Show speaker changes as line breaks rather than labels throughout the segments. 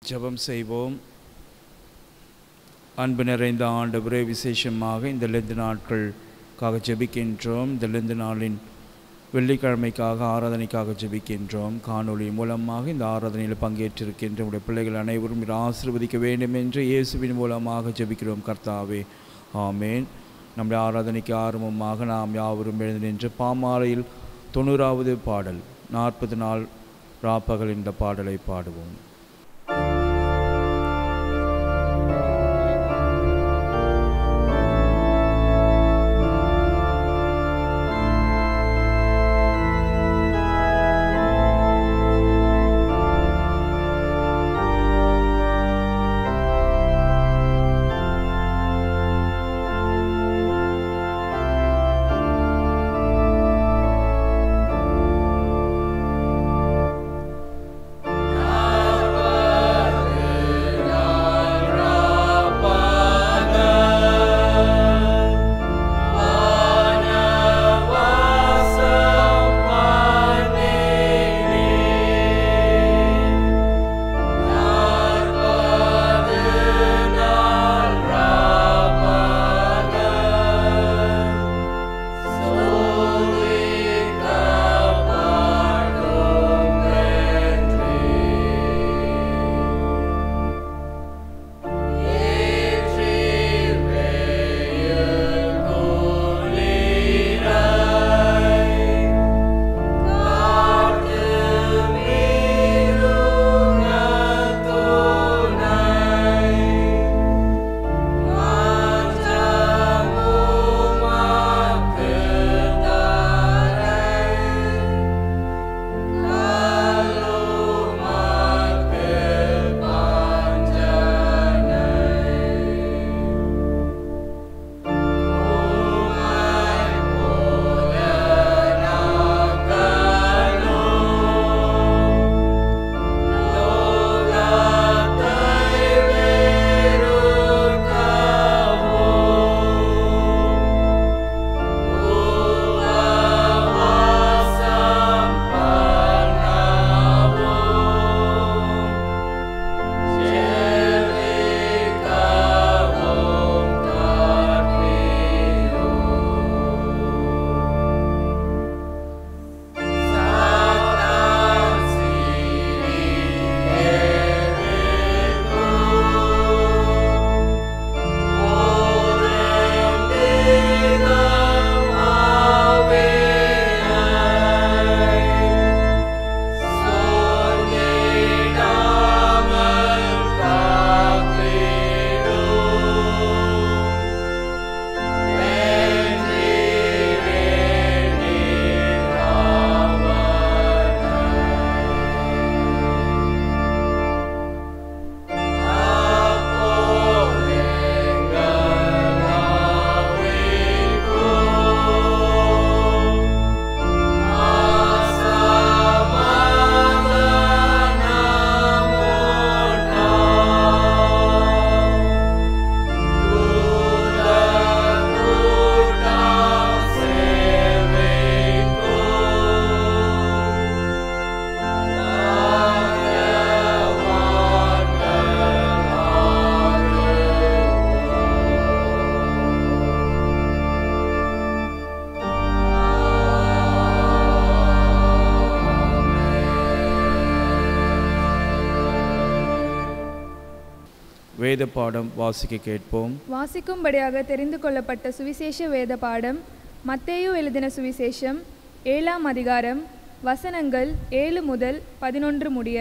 ஜெபம் செய்வோம் அன்பு நிறைந்த ஆண்டவரே விசேஷமாக இந்த லெந்து நாட்களுக்காக ஜெபிக்கின்றோம் இந்த லெந்து நாளின் வெள்ளிக்கிழமைக்காக ஆராதனைக்காக ஜெபிக்கின்றோம் காணொளி மூலமாக இந்த ஆராதனையில் பங்கேற்றிருக்கின்ற உடைய பிள்ளைகள் அனைவரும் இதை ஆசீர்வதிக்க வேண்டும் என்று இயேசுவின் மூலமாக ஜெபிக்கிறோம் கர்த்தாவே ஆமேன் நம்முடைய ஆராதனைக்கு ஆரம்பமாக நாம் யாவரும் எழுந்து நின்று பாமாலையில் தொண்ணூறாவது பாடல் நாற்பது நாள் ராப்பகல் இந்த பாடலை பாடுவோம் வேத பாடம் வாசிக்க கேட்போம்
வாசிக்கும்படியாக தெரிந்து கொள்ளப்பட்ட சுவிசேஷ வேத பாடம் மத்தேயு எழுதின சுவிசேஷம் ஏழாம் அதிகாரம் வசனங்கள் ஏழு முதல் பதினொன்று முடிய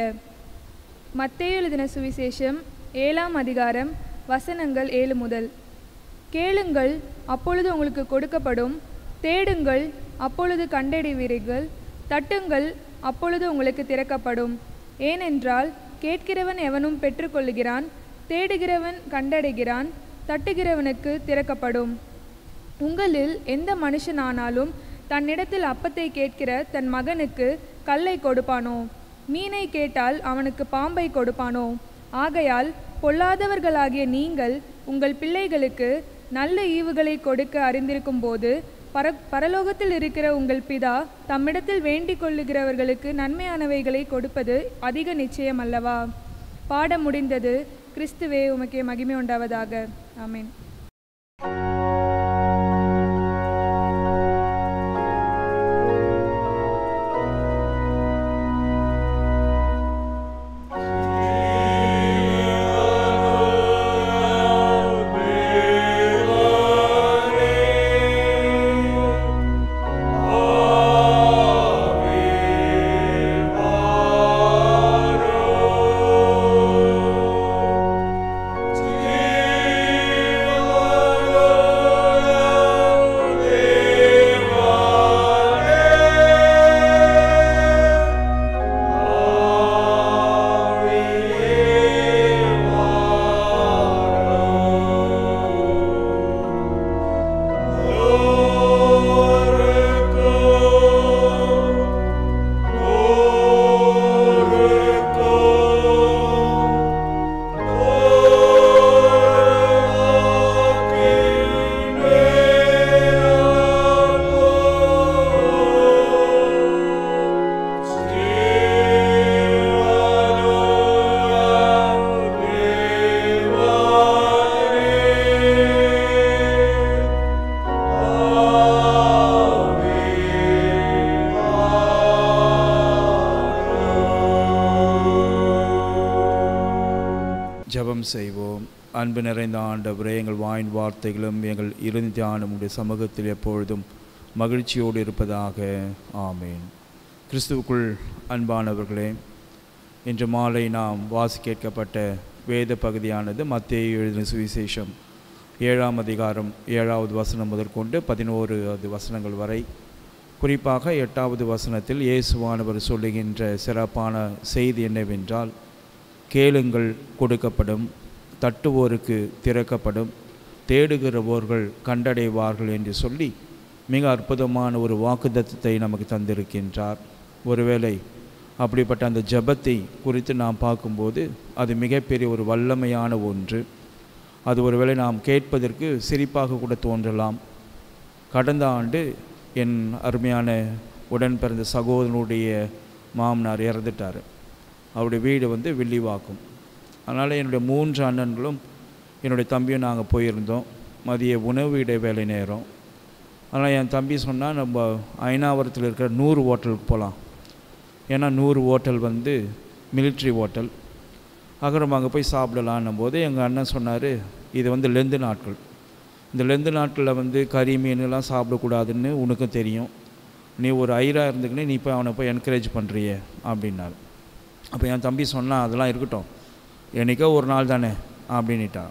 மத்தேயு எழுதின சுவிசேஷம் ஏழாம் அதிகாரம் வசனங்கள் ஏழு முதல் கேளுங்கள் அப்பொழுது உங்களுக்கு கொடுக்கப்படும் தேடுங்கள் அப்பொழுது கண்டடைவீர்கள் தட்டுங்கள் அப்பொழுது உங்களுக்கு திறக்கப்படும் ஏனென்றால் கேட்கிறவன் எவனும் பெற்றுக்கொள்ளுகிறான் தேடுகிறவன் கண்டடைகிறான் தட்டுகிறவனுக்கு திறக்கப்படும் உங்களில் எந்த மனுஷனானாலும் தன்னிடத்தில் அப்பத்தை கேட்கிற தன் மகனுக்கு கல்லை கொடுப்பானோ மீனை கேட்டால் அவனுக்கு பாம்பை கொடுப்பானோ ஆகையால் பொல்லாதவர்களாகிய நீங்கள் உங்கள் பிள்ளைகளுக்கு நல்ல ஈவுகளை கொடுக்க அறிந்திருக்கும் போது பர பரலோகத்தில் இருக்கிற உங்கள் பிதா தம்மிடத்தில் வேண்டிக் கொள்ளுகிறவர்களுக்கு நன்மையானவைகளை கொடுப்பது அதிக நிச்சயம் அல்லவா பாடம் முடிந்தது கிறிஸ்துவே உமக்கே மகிமை உண்டாவதாக ஆமென்
ஜெபம் செய்வோம் அன்பு நிறைந்த ஆண்டவரே எங்கள் வாயின் வார்த்தைகளும் எங்கள் இறுதி தியானம் உடைய சமூகத்தில் எப்பொழுதும் மகிழ்ச்சியோடு இருப்பதாக ஆமேன் கிறிஸ்துவுக்குள் அன்பானவர்களே இன்று மாலை நாம் வாசி கேட்கப்பட்ட வேத பகுதியானது மத்திய எழுதின சுவிசேஷம் ஏழாம் அதிகாரம் ஏழாவது வசனம் முதற்கொண்டு பதினோரு வசனங்கள் வரை குறிப்பாக எட்டாவது வசனத்தில் இயேசுவானவர் சொல்லுகின்ற சிறப்பான செய்தி என்னவென்றால் கேளுங்கள் கொடுக்கப்படும் தட்டுவோருக்கு திறக்கப்படும் தேடுகிறவோர்கள் கண்டடைவார்கள் என்று சொல்லி மிக அற்புதமான ஒரு வாக்குத்தத்தத்தை நமக்கு தந்திருக்கின்றார் ஒருவேளை அப்படிப்பட்ட அந்த ஜெபத்தை குறித்து நாம் பார்க்கும்போது அது மிகப்பெரிய ஒரு வல்லமையான ஒன்று அது ஒருவேளை நாம் கேட்பதற்கு சிரிப்பாக கூட தோன்றலாம் கடந்த ஆண்டு என் அருமையான உடன் பிறந்த சகோதரனுடைய மாமனார் இறந்துட்டார் அவருடைய வீடு வந்து வில்லிவாக்கும் அதனால் என்னுடைய மூன்று அண்ணன்களும் என்னுடைய தம்பியும் நாங்கள் போயிருந்தோம் மதிய உணவு இடைவேளை நேரம் அதனால் என் தம்பி சொன்னால் நம்ம ஐநாவரத்தில் இருக்கிற நூறு ஹோட்டலுக்கு போகலாம் ஏன்னா நூறு ஹோட்டல் வந்து மிலிட்ரி ஹோட்டல் அப்புறம் அங்கே போய் சாப்பிடலான்னும் போது எங்கள் அண்ணன் சொன்னார் இது வந்து லெந்து நாட்கள் இந்த லெந்து நாட்களில் வந்து கறி மீன்லாம் சாப்பிடக்கூடாதுன்னு உனக்கும் தெரியும் நீ ஒரு ஐரா இருந்துக்கினே நீ போய் அவனை போய் என்கரேஜ் பண்ணுறியே அப்படின்னாரு அப்போ என் தம்பி சொன்னான் அதெல்லாம் இருக்கட்டும் என்றைக்கோ ஒரு நாள் தானே அப்படின்னுட்டான்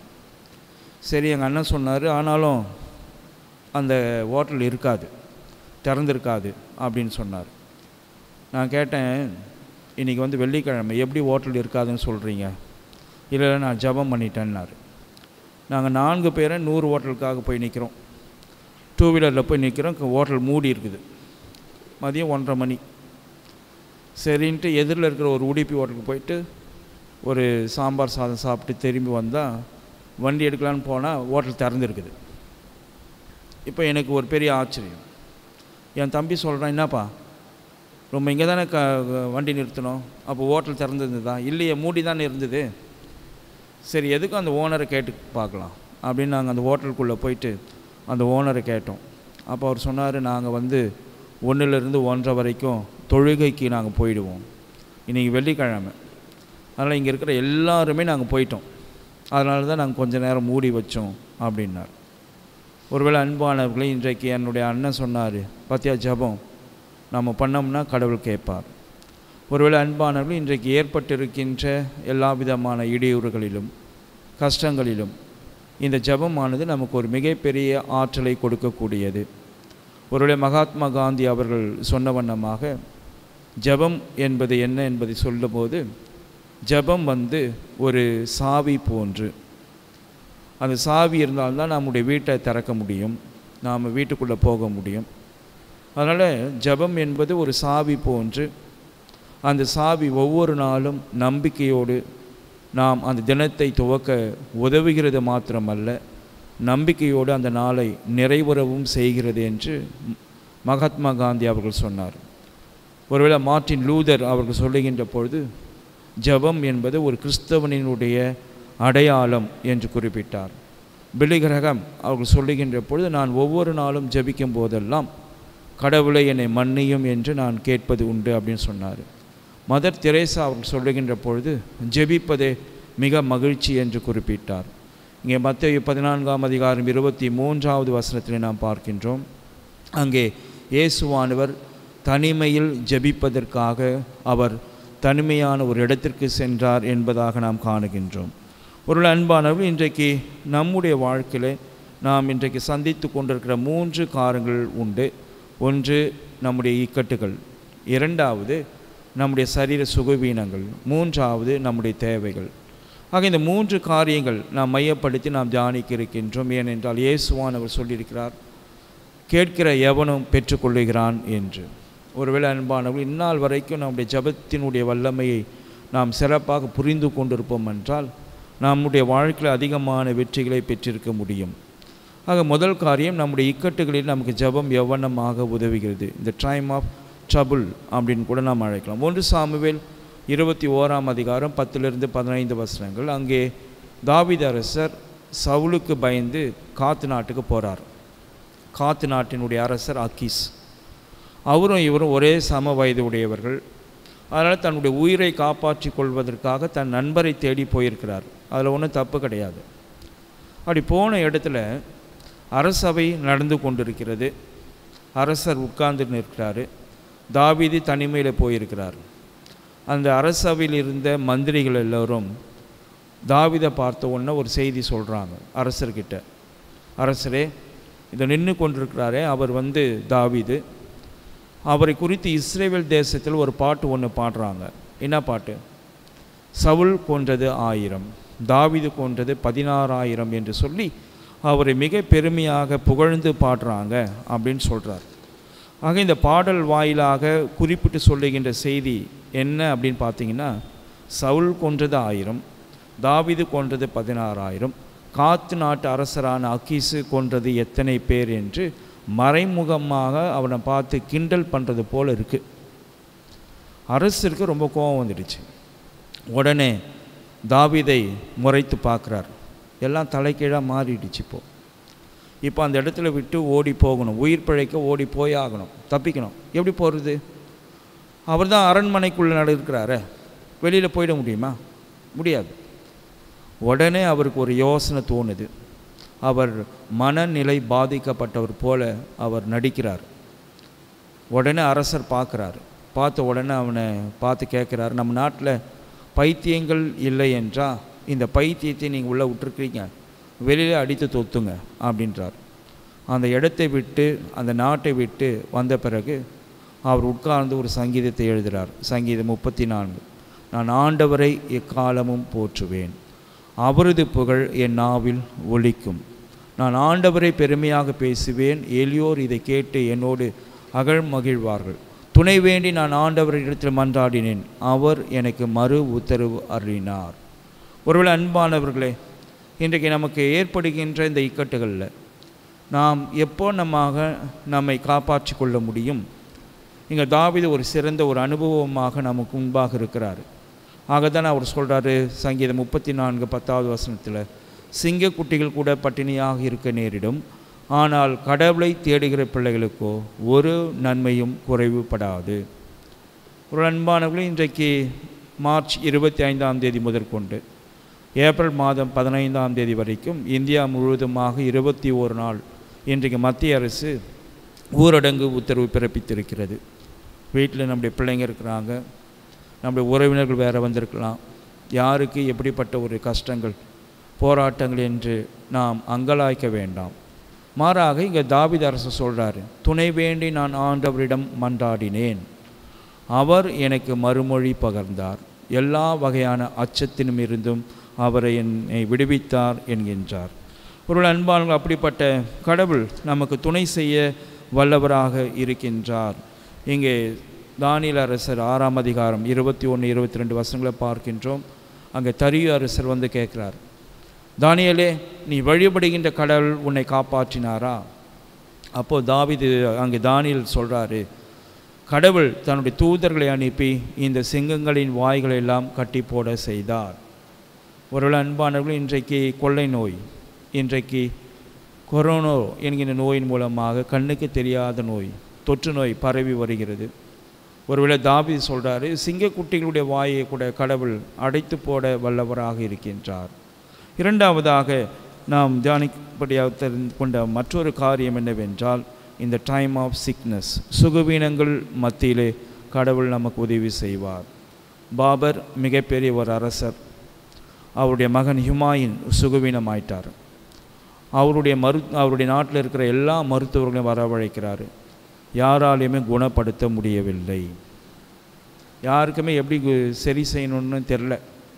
சரி எங்கள் அண்ணன் சொன்னார் ஆனாலும் அந்த ஹோட்டல் இருக்காது திறந்திருக்காது அப்படின்னு சொன்னார் நான் கேட்டேன் இன்றைக்கி வந்து வெள்ளிக்கிழமை எப்படி ஹோட்டல் இருக்காதுன்னு சொல்கிறீங்க இல்லை இல்லை நான் ஜபம் பண்ணிட்டேன்னாரு நாங்கள் நான்கு பேரை நூறு ஹோட்டலுக்காக போய் நிற்கிறோம் டூ வீலரில் போய் நிற்கிறோம் ஹோட்டல் மூடி இருக்குது மதியம் ஒன்றரை மணி சரின்ட்டு எதிரில் இருக்கிற ஒரு உடுப்பி ஹோட்டலுக்கு போயிட்டு ஒரு சாம்பார் சாதம் சாப்பிட்டு திரும்பி வந்தால் வண்டி எடுக்கலான்னு போனால் ஹோட்டல் திறந்துருக்குது இப்போ எனக்கு ஒரு பெரிய ஆச்சரியம் என் தம்பி சொல்கிறான் என்னப்பா ரொம்ப இங்கே தானே க வண்டி நிறுத்தணும் அப்போ ஹோட்டல் திறந்துருந்ததா இல்லையே மூடி தானே இருந்தது சரி எதுக்கும் அந்த ஓனரை கேட்டு பார்க்கலாம் அப்படின்னு நாங்கள் அந்த ஹோட்டலுக்குள்ளே போயிட்டு அந்த ஓனரை கேட்டோம் அப்போ அவர் சொன்னார் நாங்கள் வந்து ஒன்றுலேருந்து ஒன்றரை வரைக்கும் தொழுகைக்கு நாங்கள் போயிடுவோம் இன்றைக்கி வெள்ளிக்கிழமை அதனால் இங்கே இருக்கிற எல்லாருமே நாங்கள் போயிட்டோம் அதனால தான் நாங்கள் கொஞ்ச நேரம் மூடி வச்சோம் அப்படின்னார் ஒருவேளை அன்பானவர்களே இன்றைக்கு என்னுடைய அண்ணன் சொன்னார் பத்தியா ஜபம் நம்ம பண்ணோம்னா கடவுள் கேட்பார் ஒருவேளை அன்பானவர்கள் இன்றைக்கு ஏற்பட்டிருக்கின்ற எல்லா விதமான இடையூறுகளிலும் கஷ்டங்களிலும் இந்த ஜபமானது நமக்கு ஒரு மிகப்பெரிய ஆற்றலை கொடுக்கக்கூடியது ஒருவேளை மகாத்மா காந்தி அவர்கள் சொன்ன வண்ணமாக ஜபம் என்பது என்ன என்பதை சொல்லும்போது ஜபம் வந்து ஒரு சாவி போன்று அந்த சாவி இருந்தால்தான் நம்முடைய வீட்டை திறக்க முடியும் நாம் வீட்டுக்குள்ளே போக முடியும் அதனால் ஜபம் என்பது ஒரு சாவி போன்று அந்த சாவி ஒவ்வொரு நாளும் நம்பிக்கையோடு நாம் அந்த தினத்தை துவக்க உதவுகிறது மாத்திரமல்ல நம்பிக்கையோடு அந்த நாளை நிறைவுறவும் செய்கிறது என்று மகாத்மா காந்தி அவர்கள் சொன்னார் ஒருவேளை மார்ட்டின் லூதர் அவர்கள் சொல்லுகின்ற பொழுது ஜெபம் என்பது ஒரு கிறிஸ்தவனினுடைய அடையாளம் என்று குறிப்பிட்டார் பிலிகிரகம் அவர்கள் சொல்லுகின்ற பொழுது நான் ஒவ்வொரு நாளும் ஜெபிக்கும் போதெல்லாம் கடவுளை என்னை மன்னியும் என்று நான் கேட்பது உண்டு அப்படின்னு சொன்னார் மதர் தெரேசா அவர்கள் சொல்லுகின்ற பொழுது ஜெபிப்பதே மிக மகிழ்ச்சி என்று குறிப்பிட்டார் இங்கே மத்திய பதினான்காம் அதிகாரம் இருபத்தி மூன்றாவது வசனத்தில் நாம் பார்க்கின்றோம் அங்கே இயேசுவானவர் தனிமையில் ஜெபிப்பதற்காக அவர் தனிமையான ஒரு இடத்திற்கு சென்றார் என்பதாக நாம் காணுகின்றோம் ஒரு அன்பானவர் இன்றைக்கு நம்முடைய வாழ்க்கையில் நாம் இன்றைக்கு சந்தித்து கொண்டிருக்கிற மூன்று காரங்கள் உண்டு ஒன்று நம்முடைய இக்கட்டுகள் இரண்டாவது நம்முடைய சரீர சுகவீனங்கள் மூன்றாவது நம்முடைய தேவைகள் ஆக இந்த மூன்று காரியங்கள் நாம் மையப்படுத்தி நாம் தியானிக்க இருக்கின்றோம் ஏனென்றால் இயேசுவானவர் சொல்லியிருக்கிறார் கேட்கிற எவனும் பெற்றுக்கொள்ளுகிறான் என்று ஒருவேளை அன்பானவர்கள் இந்நாள் வரைக்கும் நம்முடைய ஜபத்தினுடைய வல்லமையை நாம் சிறப்பாக புரிந்து கொண்டிருப்போம் என்றால் நம்முடைய வாழ்க்கையில் அதிகமான வெற்றிகளை பெற்றிருக்க முடியும் ஆக முதல் காரியம் நம்முடைய இக்கட்டுகளில் நமக்கு ஜபம் எவ்வண்ணமாக உதவுகிறது இந்த டைம் ஆஃப் ட்ரபுள் அப்படின்னு கூட நாம் அழைக்கலாம் ஒன்று சாமுவேல் இருபத்தி ஓராம் அதிகாரம் பத்திலிருந்து பதினைந்து வசனங்கள் அங்கே தாவீது அரசர் சவுலுக்கு பயந்து காத்து நாட்டுக்கு போகிறார் காத்து நாட்டினுடைய அரசர் அக்கீஸ் அவரும் இவரும் ஒரே சம வயது உடையவர்கள் அதனால் தன்னுடைய உயிரை காப்பாற்றி கொள்வதற்காக தன் நண்பரை தேடி போயிருக்கிறார் அதில் ஒன்றும் தப்பு கிடையாது அப்படி போன இடத்துல அரசவை நடந்து கொண்டிருக்கிறது அரசர் உட்கார்ந்து நிற்கிறாரு தாவீது தனிமையில் போயிருக்கிறார் அந்த அரசவையில் இருந்த மந்திரிகள் எல்லோரும் தாவீதை பார்த்த உடனே ஒரு செய்தி சொல்கிறாங்க அரசர்கிட்ட அரசரே இதை நின்று கொண்டிருக்கிறாரே அவர் வந்து தாவீது அவரை குறித்து இஸ்ரேல் தேசத்தில் ஒரு பாட்டு ஒன்று பாடுறாங்க என்ன பாட்டு சவுல் கொன்றது ஆயிரம் தாவீது கொன்றது பதினாறாயிரம் என்று சொல்லி அவரை மிக பெருமையாக புகழ்ந்து பாடுறாங்க அப்படின்னு சொல்கிறார் ஆக இந்த பாடல் வாயிலாக குறிப்பிட்டு சொல்லுகின்ற செய்தி என்ன அப்படின்னு பார்த்தீங்கன்னா சவுல் கொன்றது ஆயிரம் தாவீது கொன்றது பதினாறாயிரம் காத்து நாட்டு அரசரான அக்கீசு கொன்றது எத்தனை பேர் என்று மறைமுகமாக அவனை பார்த்து கிண்டல் பண்ணுறது போல் இருக்குது அரசருக்கு ரொம்ப கோபம் வந்துடுச்சு உடனே தாவீதை முறைத்து பார்க்குறார் எல்லாம் தலைக்கீழாக மாறிடுச்சு இப்போ இப்போ அந்த இடத்துல விட்டு ஓடி போகணும் உயிர் பிழைக்க ஓடி போய் ஆகணும் தப்பிக்கணும் எப்படி போகிறது அவர் தான் அரண்மனைக்குள்ளே நடக்கிறாரே வெளியில் போயிட முடியுமா முடியாது உடனே அவருக்கு ஒரு யோசனை தோணுது அவர் மனநிலை பாதிக்கப்பட்டவர் போல அவர் நடிக்கிறார் உடனே அரசர் பார்க்குறாரு பார்த்த உடனே அவனை பார்த்து கேட்குறாரு நம்ம நாட்டில் பைத்தியங்கள் இல்லை என்றால் இந்த பைத்தியத்தை நீங்கள் உள்ளே விட்டுருக்கீங்க வெளியில் அடித்து தொத்துங்க அப்படின்றார் அந்த இடத்தை விட்டு அந்த நாட்டை விட்டு வந்த பிறகு அவர் உட்கார்ந்து ஒரு சங்கீதத்தை எழுதுகிறார் சங்கீதம் முப்பத்தி நான்கு நான் ஆண்டவரை எக்காலமும் போற்றுவேன் அவரது புகழ் என் நாவில் ஒலிக்கும் நான் ஆண்டவரை பெருமையாக பேசுவேன் எளியோர் இதை கேட்டு என்னோடு அகழ் மகிழ்வார்கள் துணை வேண்டி நான் ஆண்டவரிடத்தில் மன்றாடினேன் அவர் எனக்கு மறு உத்தரவு அருளினார் ஒருவேளை அன்பானவர்களே இன்றைக்கு நமக்கு ஏற்படுகின்ற இந்த இக்கட்டுகளில் நாம் எப்போ நமாக நம்மை காப்பாற்றி கொள்ள முடியும் இங்கே தாவீது ஒரு சிறந்த ஒரு அனுபவமாக நமக்கு முன்பாக இருக்கிறார் ஆக தான் அவர் சொல்கிறாரு சங்கீதம் முப்பத்தி நான்கு பத்தாவது வசனத்தில் சிங்கக்குட்டிகள் கூட பட்டினியாக இருக்க நேரிடும் ஆனால் கடவுளை தேடுகிற பிள்ளைகளுக்கோ ஒரு நன்மையும் குறைவுபடாது ஒரு அன்பானவர்களே இன்றைக்கு மார்ச் இருபத்தி ஐந்தாம் தேதி முதற்கொண்டு ஏப்ரல் மாதம் பதினைந்தாம் தேதி வரைக்கும் இந்தியா முழுவதுமாக இருபத்தி ஓரு நாள் இன்றைக்கு மத்திய அரசு ஊரடங்கு உத்தரவு பிறப்பித்திருக்கிறது வீட்டில் நம்முடைய பிள்ளைங்க இருக்கிறாங்க நம்முடைய உறவினர்கள் வேறு வந்திருக்கலாம் யாருக்கு எப்படிப்பட்ட ஒரு கஷ்டங்கள் போராட்டங்கள் என்று நாம் அங்கலாய்க்க வேண்டாம் மாறாக இங்கே தாவித அரசு சொல்கிறாரு துணை வேண்டி நான் ஆண்டவரிடம் மன்றாடினேன் அவர் எனக்கு மறுமொழி பகர்ந்தார் எல்லா வகையான அச்சத்தினும் இருந்தும் அவரை என்னை விடுவித்தார் என்கின்றார் ஒரு அன்பாளர்கள் அப்படிப்பட்ட கடவுள் நமக்கு துணை செய்ய வல்லவராக இருக்கின்றார் இங்கே தானியல் அரசர் ஆறாம் அதிகாரம் இருபத்தி ஒன்று இருபத்தி ரெண்டு வருஷங்களை பார்க்கின்றோம் அங்கே தரியு அரசர் வந்து கேட்குறார் தானியலே நீ வழிபடுகின்ற கடவுள் உன்னை காப்பாற்றினாரா அப்போது தாவிது அங்கே தானியல் சொல்கிறாரு கடவுள் தன்னுடைய தூதர்களை அனுப்பி இந்த சிங்கங்களின் வாய்களை எல்லாம் கட்டி போட செய்தார் ஒருவேளை அன்பானவர்கள் இன்றைக்கு கொள்ளை நோய் இன்றைக்கு கொரோனா என்கிற நோயின் மூலமாக கண்ணுக்கு தெரியாத நோய் தொற்று நோய் பரவி வருகிறது ஒருவேளை தாபி சொல்கிறாரு சிங்கக்குட்டிகளுடைய வாயை கூட கடவுள் அடைத்து போட வல்லவராக இருக்கின்றார் இரண்டாவதாக நாம் தியானிப்படியாக தெரிந்து கொண்ட மற்றொரு காரியம் என்னவென்றால் இந்த டைம் ஆஃப் சிக்னஸ் சுகவீனங்கள் மத்தியிலே கடவுள் நமக்கு உதவி செய்வார் பாபர் மிகப்பெரிய ஒரு அரசர் அவருடைய மகன் ஹுமாயின் சுகவீனமாயிட்டார் அவருடைய மரு அவருடைய நாட்டில் இருக்கிற எல்லா மருத்துவர்களையும் வரவழைக்கிறாரு யாராலையுமே குணப்படுத்த முடியவில்லை யாருக்குமே எப்படி கு- சரி செய்யணும்னு தெரில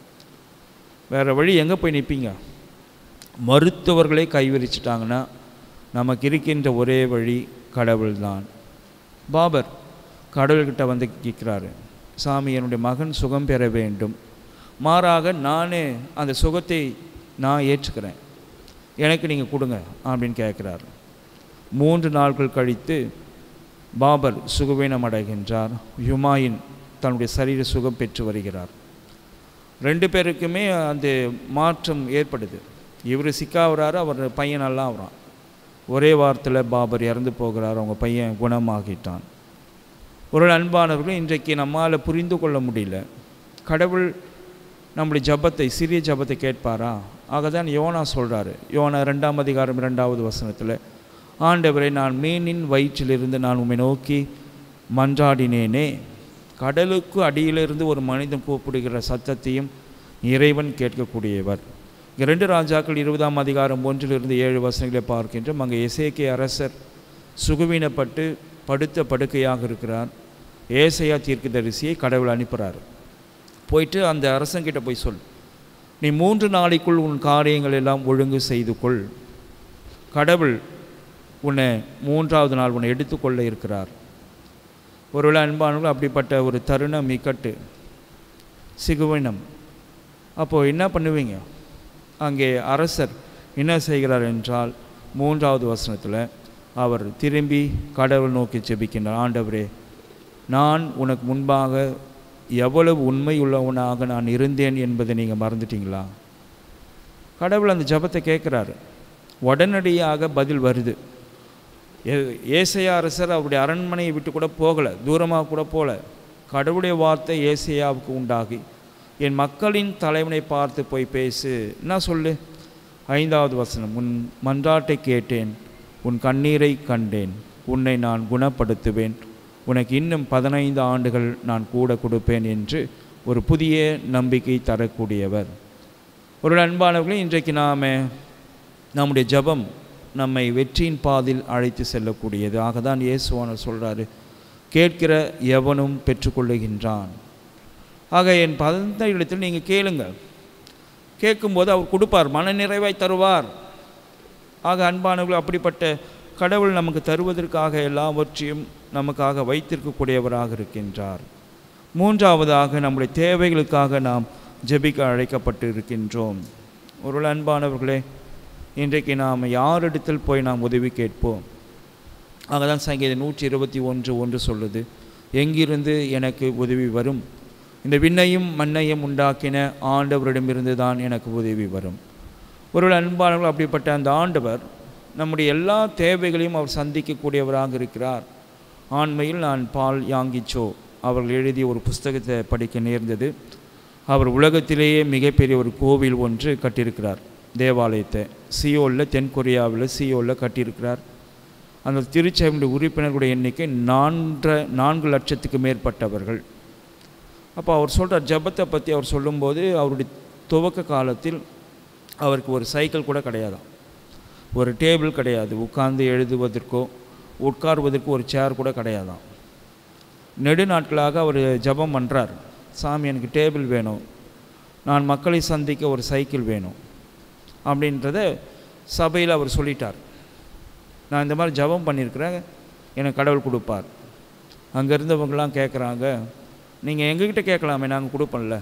வேறு வழி எங்கே போய் நிற்பீங்க மருத்துவர்களே கைவிரிச்சிட்டாங்கன்னா நமக்கு இருக்கின்ற ஒரே வழி கடவுள்தான் பாபர் கடவுள்கிட்ட வந்து கேட்குறாரு சாமி என்னுடைய மகன் சுகம் பெற வேண்டும் மாறாக நானே அந்த சுகத்தை நான் ஏற்றுக்கிறேன் எனக்கு நீங்கள் கொடுங்க அப்படின்னு கேட்குறாரு மூன்று நாட்கள் கழித்து பாபர் சுகவீனம் அடைகின்றார் ஹுமாயின் தன்னுடைய சரீர சுகம் பெற்று வருகிறார் ரெண்டு பேருக்குமே அந்த மாற்றம் ஏற்படுது இவர் சிக்காகிறாரு அவர் பையன் நல்லா ஆகுறான் ஒரே வாரத்தில் பாபர் இறந்து போகிறார் அவங்க பையன் குணமாகிட்டான் ஒரு அன்பானவர்கள் இன்றைக்கு நம்மால் புரிந்து கொள்ள முடியல கடவுள் நம்முடைய ஜபத்தை சிறிய ஜபத்தை கேட்பாரா ஆக தான் யோனா சொல்கிறாரு யோனா ரெண்டாம் அதிகாரம் இரண்டாவது வசனத்தில் ஆண்டவரை நான் மீனின் வயிற்றிலிருந்து நான் உம்மை நோக்கி மன்றாடினேனே கடலுக்கு அடியிலிருந்து ஒரு மனிதன் கூப்பிடுகிற சத்தத்தையும் இறைவன் கேட்கக்கூடியவர் இங்கே ரெண்டு ராஜாக்கள் இருபதாம் அதிகாரம் ஒன்றிலிருந்து ஏழு வசனங்களை பார்க்கின்றோம் அங்கே எசேக்கிய அரசர் சுகவீனப்பட்டு படுத்த படுக்கையாக இருக்கிறார் ஏசையா தீர்க்கதரிசியை கடவுள் அனுப்புகிறார் போயிட்டு அந்த அரசங்கிட்ட போய் சொல் நீ மூன்று நாளைக்குள் உன் காரியங்கள் எல்லாம் ஒழுங்கு செய்து கொள் கடவுள் உன்னை மூன்றாவது நாள் உன்னை எடுத்துக்கொள்ள இருக்கிறார் ஒருவேளை அன்பானவர்கள் அப்படிப்பட்ட ஒரு தருணம் இக்கட்டு சிகுவினம் அப்போது என்ன பண்ணுவீங்க அங்கே அரசர் என்ன செய்கிறார் என்றால் மூன்றாவது வசனத்தில் அவர் திரும்பி கடவுள் நோக்கி ஜெபிக்கின்றார் ஆண்டவரே நான் உனக்கு முன்பாக எவ்வளவு உண்மையுள்ளவனாக நான் இருந்தேன் என்பதை நீங்கள் மறந்துட்டீங்களா கடவுள் அந்த ஜெபத்தை கேட்குறாரு உடனடியாக பதில் வருது ஏ- ஏசையா அரசர் அவருடைய அரண்மனையை விட்டு கூட போகலை தூரமாக கூட போகல கடவுளுடைய வார்த்தை ஏசையாவுக்கு உண்டாகி என் மக்களின் தலைவனை பார்த்து போய் பேசு என்ன சொல்லு ஐந்தாவது வசனம் உன் மன்றாட்டை கேட்டேன் உன் கண்ணீரை கண்டேன் உன்னை நான் குணப்படுத்துவேன் உனக்கு இன்னும் பதினைந்து ஆண்டுகள் நான் கூட கொடுப்பேன் என்று ஒரு புதிய நம்பிக்கை தரக்கூடியவர் ஒரு அன்பானவர்களே இன்றைக்கு நாம் நம்முடைய ஜெபம் நம்மை வெற்றியின் பாதையில் அழைத்து செல்லக்கூடியது ஆக தான் இயேசுவானர் சொல்கிறாரு கேட்கிற எவனும் பெற்றுக்கொள்ளுகின்றான் ஆக என் பதந்த இடத்தில் நீங்கள் கேளுங்க கேட்கும்போது அவர் கொடுப்பார் மன நிறைவாய் தருவார் ஆக அன்பானவர்கள் அப்படிப்பட்ட கடவுள் நமக்கு தருவதற்காக எல்லாவற்றையும் நமக்காக வைத்திருக்கக்கூடியவராக இருக்கின்றார் மூன்றாவதாக நம்முடைய தேவைகளுக்காக நாம் ஜெபிக்க அழைக்கப்பட்டு இருக்கின்றோம் ஒரு அன்பானவர்களே இன்றைக்கு நாம் யாரிடத்தில் போய் நாம் உதவி கேட்போம் ஆக தான் சங்கீதம் நூற்றி இருபத்தி ஒன்று ஒன்று சொல்லுது எங்கிருந்து எனக்கு உதவி வரும் இந்த விண்ணையும் மண்ணையும் உண்டாக்கின ஆண்டவரிடமிருந்து தான் எனக்கு உதவி வரும் ஒரு அன்பானவர்கள் அப்படிப்பட்ட அந்த ஆண்டவர் நம்முடைய எல்லா தேவைகளையும் அவர் சந்திக்கக்கூடியவராக இருக்கிறார் ஆண்மையில் நான் பால் யாங்கிச்சோ அவர்கள் எழுதிய ஒரு புஸ்தகத்தை படிக்க நேர்ந்தது அவர் உலகத்திலேயே மிகப்பெரிய ஒரு கோவில் ஒன்று கட்டியிருக்கிறார் தேவாலயத்தை சியோலில் தென்கொரியாவில் சியோலில் கட்டியிருக்கிறார் அந்த திருச்சபையுடைய உறுப்பினர்களுடைய எண்ணிக்கை நான்கு நான்கு லட்சத்துக்கு மேற்பட்டவர்கள் அப்போ அவர் சொல்கிறார் ஜெபத்தை பற்றி அவர் சொல்லும்போது அவருடைய துவக்க காலத்தில் அவருக்கு ஒரு சைக்கிள் கூட கிடையாதாம் ஒரு டேபிள் கிடையாது உட்கார்ந்து எழுதுவதற்கோ உட்காருவதற்கு ஒரு சேர் கூட கிடையாதாம் நெடு நாட்களாக அவர் ஜெபம் பண்ணுறார் சாமி எனக்கு டேபிள் வேணும் நான் மக்களை சந்திக்க ஒரு சைக்கிள் வேணும் அப்படின்றத சபையில் அவர் சொல்லிட்டார் நான் இந்த மாதிரி ஜெபம் பண்ணியிருக்கிறேன் எனக்கு கடவுள் கொடுப்பார் அங்கே இருந்தவங்களாம் கேட்குறாங்க நீங்கள் எங்ககிட்ட கேட்கலாமே நாங்கள் கொடுப்போம்ல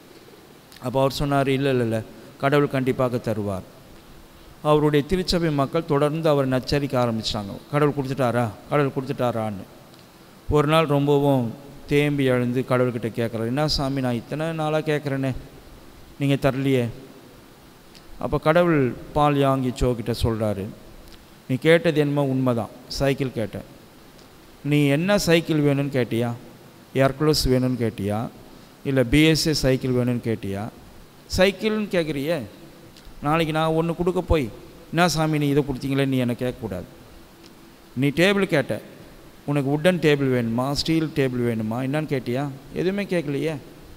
அப்போ அவர் சொன்னார் இல்லை இல்லை இல்லை கடவுள் கண்டிப்பாக தருவார் அவருடைய திருச்சபை மக்கள் தொடர்ந்து அவர் நச்சரிக்க ஆரம்பிச்சிட்டாங்க கடவுள் கொடுத்துட்டாரா கடவுள் கொடுத்துட்டாரான்னு ஒரு நாள் ரொம்பவும் தேம்பி எழுந்து கடவுள்கிட்ட கேட்குறாரு என்ன சாமி நான் இத்தனை நாளாக கேட்குறேனே நீங்கள் தரலையே அப்போ கடவுள் பால் யாங்கி சோக்கிட்ட சொல்கிறாரு நீ கேட்டது என்னமோ உண்மைதான் சைக்கிள் கேட்டேன் நீ என்ன சைக்கிள் வேணும்னு கேட்டியா ஏர்க்ளோஸ் வேணும்னு கேட்டியா இல்லை பிஎஸ்ஏ சைக்கிள் வேணும்னு கேட்டியா சைக்கிள்னு கேட்குறியே நாளைக்கு நான் ஒன்று கொடுக்க போய் என்ன சாமி நீ இதை கொடுத்தீங்களே நீ என்னை கேட்கக்கூடாது நீ டேபிள் கேட்ட உனக்கு உட்டன் டேபிள் வேணுமா ஸ்டீல் டேபிள் வேணுமா என்னன்னு கேட்டியா எதுவுமே கேட்கலையே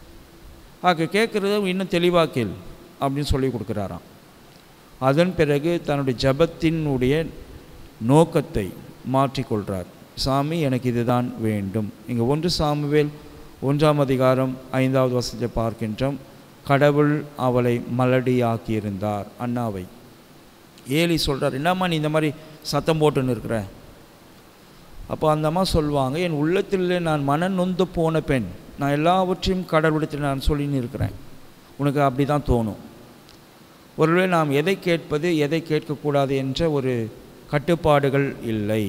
ஆக கேட்குறது இன்னும் தெளிவாக கேள் அப்படின்னு சொல்லி கொடுக்குறாராம் அதன் பிறகு தன்னுடைய ஜபத்தினுடைய நோக்கத்தை மாற்றிக்கொள்கிறார் சாமி எனக்கு இதுதான் வேண்டும் இங்கே ஒன்று சாமுவேல் ஒன்றாம் அதிகாரம் ஐந்தாவது வசனத்தை பார்க்கின்றோம் கடவுள் அவளை மலடியாக்கியிருந்தார் அண்ணாவை ஏலி சொல்கிறார் என்னம்மா நீ இந்த மாதிரி சத்தம் போட்டுன்னு இருக்கிற அப்போ அந்த அம்மா சொல்லுவாங்க என் உள்ளத்தில் நான் மன நொந்து போன பெண் நான் எல்லாவற்றையும் கடவுளத்தில் நான் சொல்லின்னு இருக்கிறேன் உனக்கு அப்படி தான் தோணும் ஒருவேளை நாம் எதை கேட்பது எதை கேட்கக்கூடாது என்ற ஒரு கட்டுப்பாடுகள் இல்லை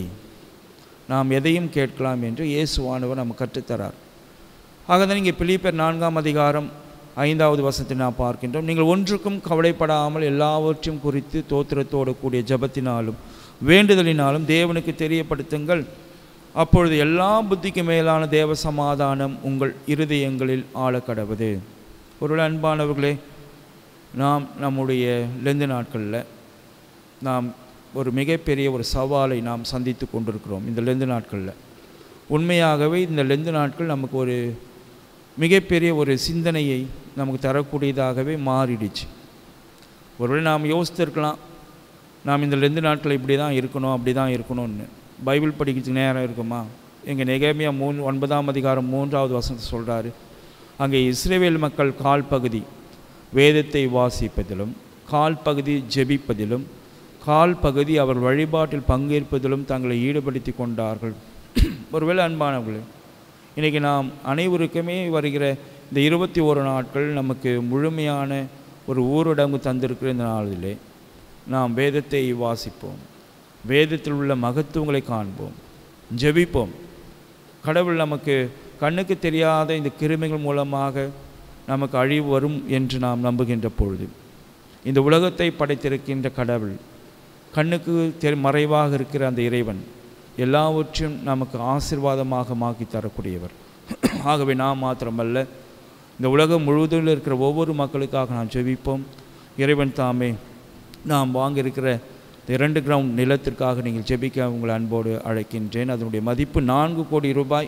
நாம் எதையும் கேட்கலாம் என்று இயேசுவானவர் நம்ம கற்றுத்தரார் ஆகதான் இங்கே பிலிப்பர் நான்காம் அதிகாரம் ஐந்தாவது வசத்தை நாம் பார்க்கின்றோம் நீங்கள் ஒன்றுக்கும் கவலைப்படாமல் எல்லாவற்றையும் குறித்து தோத்திரத்தோடு கூடிய ஜபத்தினாலும் வேண்டுதலினாலும் தேவனுக்கு தெரியப்படுத்துங்கள் அப்பொழுது எல்லா புத்திக்கு மேலான தேவ சமாதானம் உங்கள் இருதயங்களில் ஆழக்கடவுது ஒரு அன்பானவர்களே நாம் நம்முடைய லெந்து நாட்களில் நாம் ஒரு மிகப்பெரிய ஒரு சவாலை நாம் சந்தித்து கொண்டிருக்கிறோம் இந்த லெந்து நாட்களில் உண்மையாகவே இந்த லெந்து நாட்கள் நமக்கு ஒரு மிகப்பெரிய ஒரு சிந்தனையை நமக்கு தரக்கூடியதாகவே மாறிடுச்சு ஒருவேளை நாம் யோசித்திருக்கலாம் நாம் இந்த லெந்து நாட்கள் இப்படி தான் இருக்கணும் அப்படி தான் இருக்கணும்னு பைபிள் படிக்கிறதுக்கு நேரம் இருக்குமா எங்கள் நெகேமியா மூணு ஒன்பதாம் அதிகாரம் மூன்றாவது வசனத்தை சொல்கிறாரு அங்கே இஸ்ரேவேல் மக்கள் கால் பகுதி வேதத்தை வாசிப்பதிலும் கால் பகுதி ஜெபிப்பதிலும் கால் பகுதி அவர் வழிபாட்டில் பங்கேற்பதிலும் தங்களை ஈடுபடுத்தி கொண்டார்கள் ஒருவேளை அன்பானவர்களே இன்றைக்கி நாம் அனைவருக்குமே வருகிற இந்த இருபத்தி ஓரு நாட்கள் நமக்கு முழுமையான ஒரு ஊரடங்கு தந்திருக்கிற இந்த நாளிலே நாம் வேதத்தை வாசிப்போம் வேதத்தில் உள்ள மகத்துவங்களை காண்போம் ஜெபிப்போம் கடவுள் நமக்கு கண்ணுக்கு தெரியாத இந்த கிருமிகள் மூலமாக நமக்கு அழிவு வரும் என்று நாம் நம்புகின்ற பொழுது இந்த உலகத்தை படைத்திருக்கின்ற கடவுள் கண்ணுக்கு தெரி மறைவாக இருக்கிற அந்த இறைவன் எல்லாவற்றையும் நமக்கு ஆசிர்வாதமாக மாக்கி தரக்கூடியவர் ஆகவே நாம் மாத்திரமல்ல இந்த உலகம் முழுவதும் இருக்கிற ஒவ்வொரு மக்களுக்காக நாம் ஜெபிப்போம் இறைவன் தாமே நாம் வாங்கியிருக்கிற இந்த இரண்டு கிரவுண்ட் நிலத்திற்காக நீங்கள் ஜெபிக்க உங்களை அன்போடு அழைக்கின்றேன் அதனுடைய மதிப்பு நான்கு கோடி ரூபாய்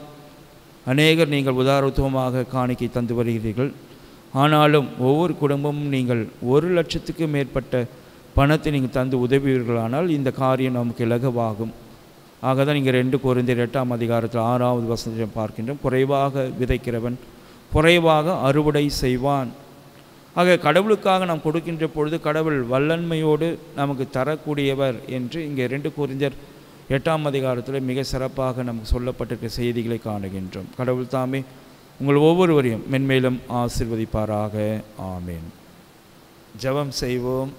அநேகர் நீங்கள் உதாரத்துவமாக காணிக்கை தந்து வருகிறீர்கள் ஆனாலும் ஒவ்வொரு குடும்பமும் நீங்கள் ஒரு லட்சத்துக்கு மேற்பட்ட பணத்தை நீங்கள் தந்து உதவுவீர்களானால் இந்த காரியம் நமக்கு இலகுவாகும் ஆக தான் நீங்கள் ரெண்டு குறைந்தர் எட்டாம் அதிகாரத்தில் ஆறாவது வசனத்தை பார்க்கின்றோம் குறைவாக விதைக்கிறவன் குறைவாக அறுவடை செய்வான் ஆக கடவுளுக்காக நாம் கொடுக்கின்ற பொழுது கடவுள் வல்லன்மையோடு நமக்கு தரக்கூடியவர் என்று இங்கே ரெண்டு குறிஞ்சர் எட்டாம் அதிகாரத்தில் மிக சிறப்பாக நமக்கு சொல்லப்பட்டிருக்க செய்திகளை காணுகின்றோம் கடவுள் தாமே உங்கள் ஒவ்வொருவரையும் மென்மேலும் ஆசிர்வதிப்பாராக ஆமேன் ஜெபம் செய்வோம்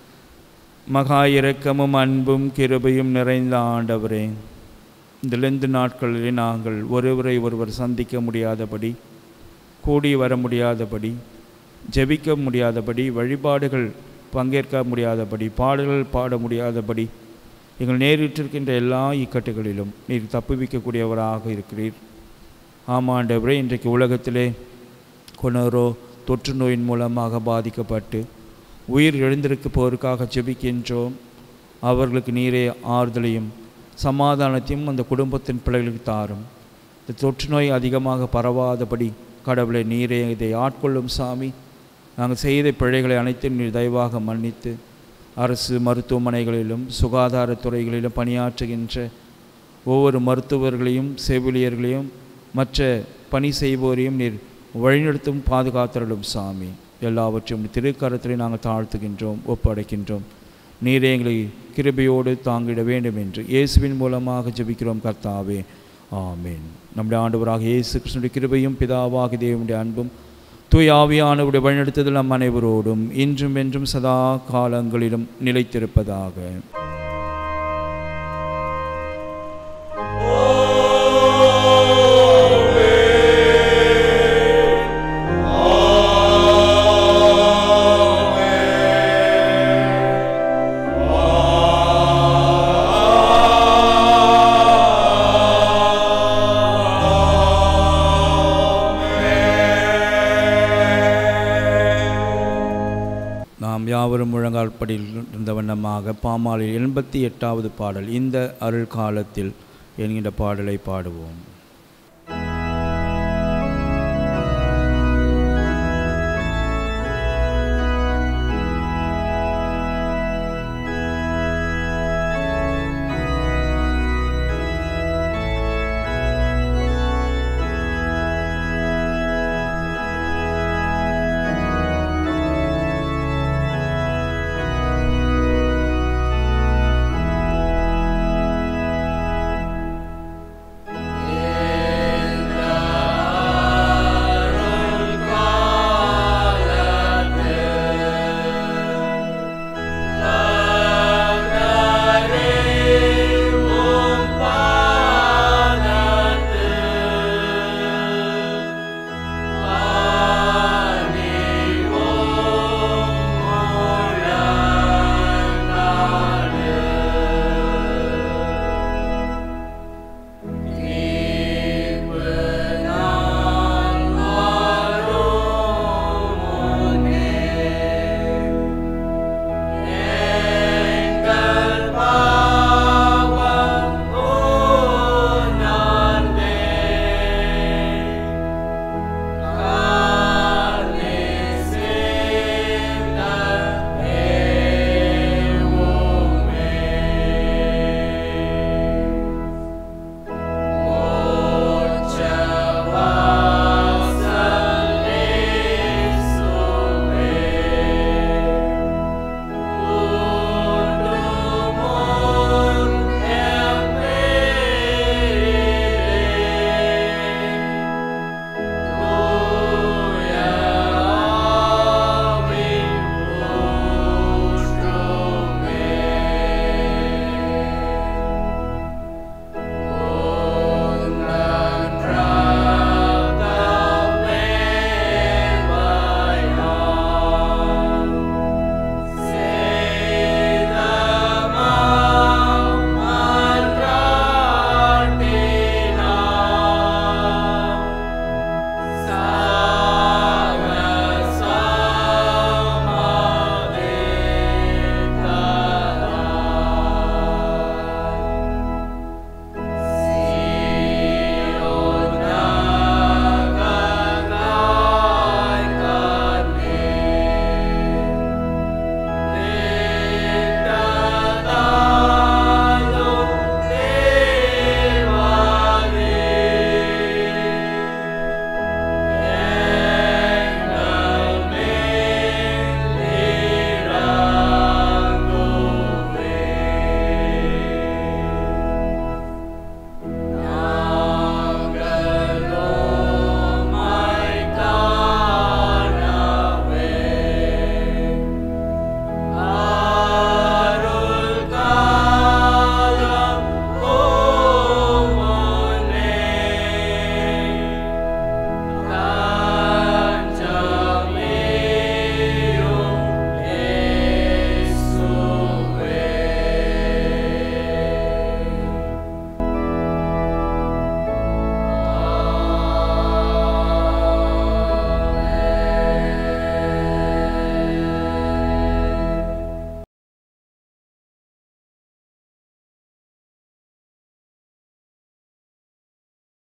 மகா இரக்கமும் அன்பும் கிருபையும் நிறைந்த ஆண்டவரே இந்த லெந்து நாட்களிலே நாங்கள் ஒருவரை ஒருவர் சந்திக்க முடியாதபடி கூடி வர முடியாதபடி ஜெபிக்க முடியாதபடி வழிபாடுகள் பங்கேற்க முடியாதபடி பாடல்கள் பாட முடியாதபடி எங்கள் நேரிட்டிருக்கின்ற எல்லா இக்கட்டுகளிலும் நீர் தப்புவிக்கக்கூடியவராக இருக்கிறீர் ஆமாண்டவரே இன்றைக்கு உலகத்திலே கொணரோ தொற்று நோயின் மூலமாக பாதிக்கப்பட்டு உயிர் எழுந்திருக்க போருக்காக ஜெபிக்கின்றோம் அவர்களுக்கு நீரே ஆறுதலையும் சமாதானத்தையும் அந்த குடும்பத்தின் பிள்ளைகளுக்கு தாரும் இந்த தொற்று நோய் அதிகமாக பரவாதபடி கடவுளை நீரே இதை ஆட்கொள்ளும் சாமி நாங்கள் செய்த பிழைகளை அனைத்தும் நீர் தயவாக மன்னித்து அரசு மருத்துவமனைகளிலும் சுகாதாரத்துறைகளிலும் பணியாற்றுகின்ற ஒவ்வொரு மருத்துவர்களையும் செவிலியர்களையும் மற்ற பணி செய்வோரையும் நீர் வழிநடத்தும் பாதுகாத்தருளும் சாமி எல்லாவற்றையும் திருக்கரத்திலே நாங்கள் தாழ்த்துகின்றோம் ஒப்படைக்கின்றோம் நீரே எங்களை கிருபையோடு தாங்கிட வேண்டும் என்று இயேசுவின் மூலமாக ஜெபிக்கிறோம் கர்த்தாவே ஆமேன் நம்முடைய ஆண்டவராக இயேசு கிருஷ்ணனுடைய கிருபையும் பிதாவாகி தேவனுடைய அன்பும் தூய் ஆவியானவருடைய வழிநடத்துதல் நம் அனைவரோடும் இன்றும் என்றும் சதா காலங்களிலும் நிலைத்திருப்பதாக
Oh
நாம் யாவரும் முழங்கால்படியில் இருந்த வண்ணமாக பாமாலில் எண்பத்தி எட்டாவது பாடல் இந்த அருள் காலத்தில் என்கின்ற பாடலை பாடுவோம்